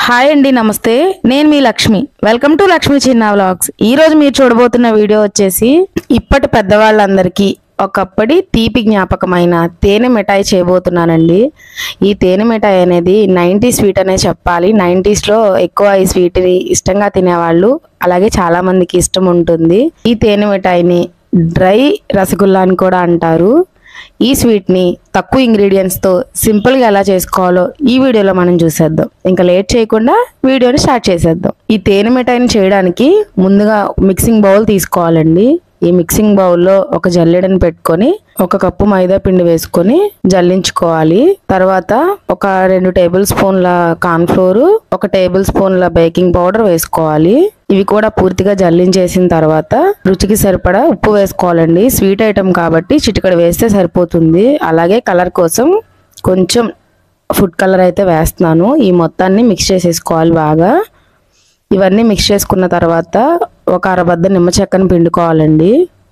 hi అండి నమస్తే నేను మీ లక్ష్మి వెల్కమ్ టు లక్ష్మి చిన్న వ్లాగ్స్ ఈ రోజు మీరు చూడబోతున్న వీడియో వచ్చేసి ఇప్పటి పెద్దవాళ్ళందరికీ ఒకప్పటి తీపి జ్ఞాపకమైన తేనె మిఠాయి చేయబోతున్నానండి ఈ తేనె మిఠాయి అనేది నైంటీ స్వీట్ అనే చెప్పాలి 90s లో ఎక్కువ ఈ స్వీట్ని ఇష్టంగా తినేవాళ్ళు అలాగే చాలా మందికి ఇష్టం ఉంటుంది ఈ తేనె మిఠాయిని డ్రై రసగుల్లా అని కూడా అంటారు ఈ స్వీట్ ని తక్కువ ఇంగ్రీడియంట్స్ తో సింపుల్ గా ఎలా చేసుకోవాలో ఈ వీడియోలో మనం చూసేద్దాం ఇంకా లేట్ చేయకుండా వీడియోని స్టార్ట్ చేసేద్దాం ఈ తేనె మిఠాయిని చేయడానికి ముందుగా మిక్సింగ్ బౌల్ తీసుకోవాలండి ఈ మిక్సింగ్ బౌల్లో ఒక జల్లెడని పెట్టుకొని ఒక కప్పు మైదా పిండి వేసుకొని జల్లించుకోవాలి తర్వాత ఒక రెండు టేబుల్ స్పూన్ల కార్న్ ఫ్లోర్ ఒక టేబుల్ స్పూన్ల బేకింగ్ పౌడర్ వేసుకోవాలి ఇవి కూడా పూర్తిగా జల్లించేసిన తర్వాత రుచికి సరిపడా ఉప్పు వేసుకోవాలండి స్వీట్ ఐటమ్ కాబట్టి చిటికడ వేస్తే సరిపోతుంది అలాగే కలర్ కోసం కొంచెం ఫుడ్ కలర్ అయితే వేస్తున్నాను ఈ మొత్తాన్ని మిక్స్ చేసేసుకోవాలి బాగా ఇవన్నీ మిక్స్ చేసుకున్న తర్వాత ఒక అరబద్ద నిమ్మ చెక్కను పిండుకోవాలండి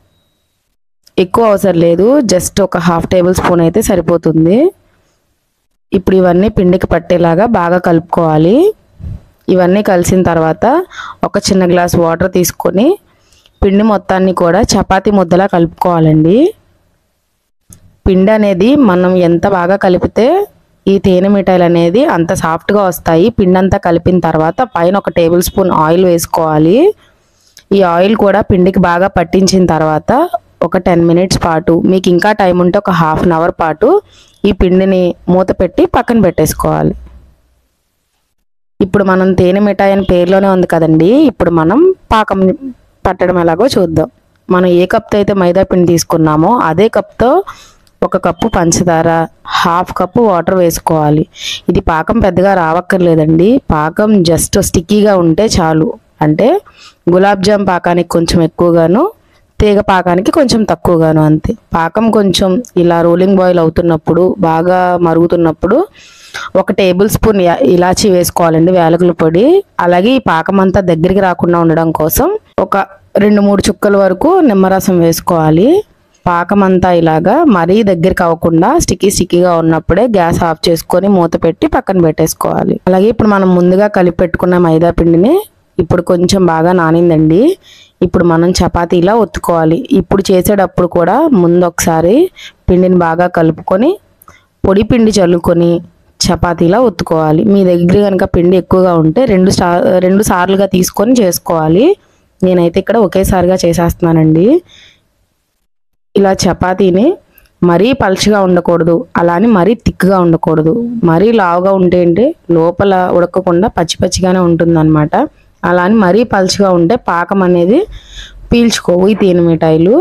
ఎక్కువ అవసరం లేదు జస్ట్ ఒక హాఫ్ టేబుల్ స్పూన్ అయితే సరిపోతుంది ఇప్పుడు ఇవన్నీ పిండికి పట్టేలాగా బాగా కలుపుకోవాలి ఇవన్నీ కలిసిన తర్వాత ఒక చిన్న గ్లాస్ వాటర్ తీసుకొని పిండి మొత్తాన్ని కూడా చపాతీ ముద్దలా కలుపుకోవాలండి పిండి అనేది మనం ఎంత బాగా కలిపితే ఈ తేనె మిఠాయిలు అనేది అంత సాఫ్ట్గా వస్తాయి పిండి అంతా కలిపిన తర్వాత పైన ఒక టేబుల్ స్పూన్ ఆయిల్ వేసుకోవాలి ఈ ఆయిల్ కూడా పిండికి బాగా పట్టించిన తర్వాత ఒక టెన్ మినిట్స్ పాటు మీకు ఇంకా టైం ఉంటే ఒక హాఫ్ అన్ అవర్ పాటు ఈ పిండిని మూత పెట్టి పక్కన పెట్టేసుకోవాలి ఇప్పుడు మనం తేనె మిఠాయి అని పేరులోనే ఉంది కదండి ఇప్పుడు మనం పాకం పట్టడం ఎలాగో చూద్దాం మనం ఏ కప్తో అయితే మైదా పిండి తీసుకున్నామో అదే కప్తో ఒక కప్పు పంచదార హాఫ్ కప్పు వాటర్ వేసుకోవాలి ఇది పాకం పెద్దగా రావక్కర్లేదండి పాకం జస్ట్ స్టిక్కీగా ఉంటే చాలు అంటే గులాబ్ జామ్ పాకానికి కొంచెం ఎక్కువగాను తీగ పాకానికి కొంచెం తక్కువగాను అంతే పాకం కొంచెం ఇలా రోలింగ్ బాయిల్ అవుతున్నప్పుడు బాగా మరుగుతున్నప్పుడు ఒక టేబుల్ స్పూన్ యా- ఇలాచీ వేసుకోవాలండి వేలకుల పొడి అలాగే ఈ పాకం అంతా దగ్గరికి రాకుండా ఉండడం కోసం ఒక రెండు మూడు చుక్కల వరకు నిమ్మరసం వేసుకోవాలి పాకం అంతా ఇలాగా మరీ దగ్గరికి అవ్వకుండా స్టిక్కీ స్టిక్కీగా ఉన్నప్పుడే గ్యాస్ ఆఫ్ చేసుకొని మూత పెట్టి పక్కన పెట్టేసుకోవాలి అలాగే ఇప్పుడు మనం ముందుగా కలిపి పెట్టుకున్న మైదా పిండిని ఇప్పుడు కొంచెం బాగా నానిందండి ఇప్పుడు మనం చపాతీలా ఒత్తుకోవాలి ఇప్పుడు చేసేటప్పుడు కూడా ముందు ఒకసారి పిండిని బాగా కలుపుకొని పొడి పిండి చల్లుకొని చపాతీలా ఒత్తుకోవాలి మీ దగ్గర కనుక పిండి ఎక్కువగా ఉంటే రెండు స్టా రెండు సార్లుగా తీసుకొని చేసుకోవాలి నేనైతే ఇక్కడ ఒకేసారిగా చేసేస్తున్నానండి ఇలా చపాతీని మరీ పలుచగా ఉండకూడదు అలానే మరీ థిక్గా ఉండకూడదు మరీ లావుగా ఉంటే ఏంటి లోపల ఉడకకుండా పచ్చి పచ్చిగానే ఉంటుందన్నమాట అలా అని మరీ పలుచగా ఉంటే పాకం అనేది పీల్చుకోవు ఈ తేనె మిఠాయిలు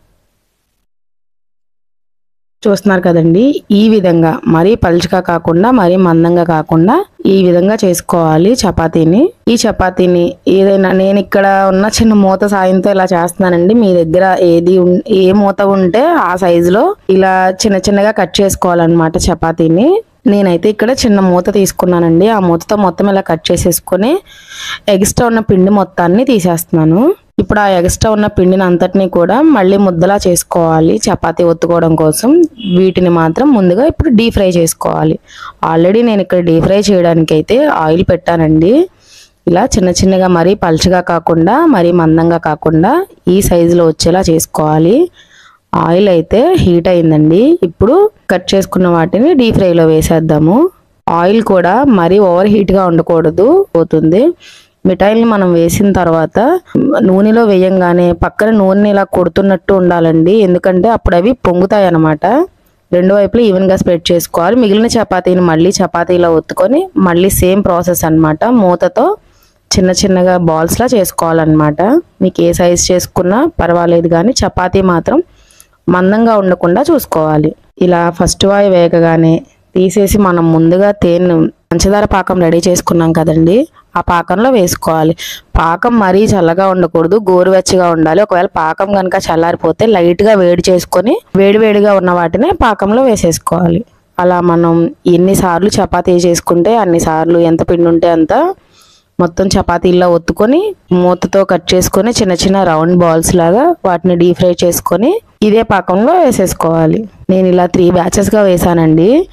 చూస్తున్నారు కదండి ఈ విధంగా మరీ పలుచగా కాకుండా మరీ మందంగా కాకుండా ఈ విధంగా చేసుకోవాలి చపాతీని ఈ చపాతీని ఏదైనా నేను ఇక్కడ ఉన్న చిన్న మూత సాయంతో ఇలా చేస్తున్నానండి మీ దగ్గర ఏది ఉన్- ఏ మూత ఉంటే ఆ సైజులో ఇలా చిన్న చిన్నగా కట్ చేసుకోవాలన్నమాట చపాతీని నేనైతే ఇక్కడ చిన్న మూత తీసుకున్నానండి ఆ మూతతో మొత్తం ఇలా కట్ చేసేసుకొని ఎక్స్ట్రా ఉన్న పిండి మొత్తాన్ని తీసేస్తున్నాను ఇప్పుడు ఆ ఎక్స్ట్రా ఉన్న పిండిని అంతటినీ కూడా మళ్ళీ ముద్దలా చేసుకోవాలి చపాతీ ఒత్తుకోవడం కోసం వీటిని మాత్రం ముందుగా ఇప్పుడు డీప్ ఫ్రై చేసుకోవాలి ఆల్రెడీ నేను ఇక్కడ డీప్ ఫ్రై చేయడానికి అయితే ఆయిల్ పెట్టానండి ఇలా చిన్న చిన్నగా మరీ పలుచగా కాకుండా మరీ మందంగా కాకుండా ఈ సైజులో వచ్చేలా చేసుకోవాలి ఆయిల్ అయితే హీట్ అయిందండి ఇప్పుడు కట్ చేసుకున్న వాటిని డీప్ ఫ్రైలో వేసేద్దాము ఆయిల్ కూడా మరీ ఓవర్ హీట్గా ఉండకూడదు పోతుంది మిఠాయిల్ని మనం వేసిన తర్వాత నూనెలో వేయంగానే పక్కన నూనె ఇలా కొడుతున్నట్టు ఉండాలండి ఎందుకంటే అప్పుడు అవి పొంగుతాయి అన్నమాట రెండు వైపులా ఈవెన్గా స్ప్రెడ్ చేసుకోవాలి మిగిలిన చపాతీని మళ్ళీ చపాతీలో ఒత్తుకొని మళ్ళీ సేమ్ ప్రాసెస్ అన్నమాట మూతతో చిన్న చిన్నగా బాల్స్లా చేసుకోవాలన్నమాట మీకు ఏ సైజ్ చేసుకున్నా పర్వాలేదు కానీ చపాతీ మాత్రం మందంగా ఉండకుండా చూసుకోవాలి ఇలా ఫస్ట్ వాయి వేగగానే తీసేసి మనం ముందుగా తేనె పంచదార పాకం రెడీ చేసుకున్నాం కదండి ఆ పాకంలో వేసుకోవాలి పాకం మరీ చల్లగా ఉండకూడదు గోరువెచ్చగా ఉండాలి ఒకవేళ పాకం కనుక చల్లారిపోతే లైట్గా వేడి చేసుకొని వేడి వేడిగా ఉన్న వాటిని పాకంలో వేసేసుకోవాలి అలా మనం ఎన్నిసార్లు చపాతీ చేసుకుంటే అన్నిసార్లు ఎంత పిండి ఉంటే అంత మొత్తం చపాతీల్లో ఒత్తుకొని మూతతో కట్ చేసుకొని చిన్న చిన్న రౌండ్ బాల్స్ లాగా వాటిని డీప్ ఫ్రై చేసుకొని ఇదే పాకంలో వేసేసుకోవాలి నేను ఇలా త్రీ బ్యాచెస్గా వేసానండి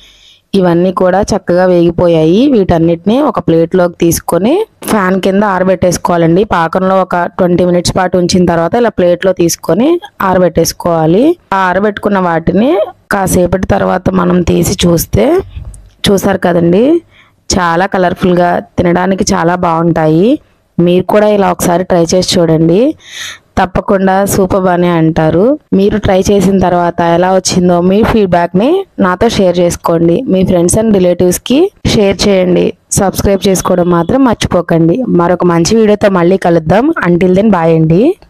ఇవన్నీ కూడా చక్కగా వేగిపోయాయి వీటన్నిటిని ఒక ప్లేట్లోకి తీసుకొని ఫ్యాన్ కింద ఆరబెట్టేసుకోవాలండి పాకంలో ఒక ట్వంటీ మినిట్స్ పాటు ఉంచిన తర్వాత ఇలా ప్లేట్లో తీసుకొని ఆరబెట్టేసుకోవాలి ఆ ఆరబెట్టుకున్న వాటిని కాసేపటి తర్వాత మనం తీసి చూస్తే చూసారు కదండి చాలా కలర్ఫుల్గా తినడానికి చాలా బాగుంటాయి మీరు కూడా ఇలా ఒకసారి ట్రై చేసి చూడండి తప్పకుండా సూపర్ బానే అంటారు మీరు ట్రై చేసిన తర్వాత ఎలా వచ్చిందో మీ ఫీడ్బ్యాక్ని నాతో షేర్ చేసుకోండి మీ ఫ్రెండ్స్ అండ్ రిలేటివ్స్కి షేర్ చేయండి సబ్స్క్రైబ్ చేసుకోవడం మాత్రం మర్చిపోకండి మరొక మంచి వీడియోతో మళ్ళీ కలుద్దాం అంటిల్ దెన్ బాయ్ అండి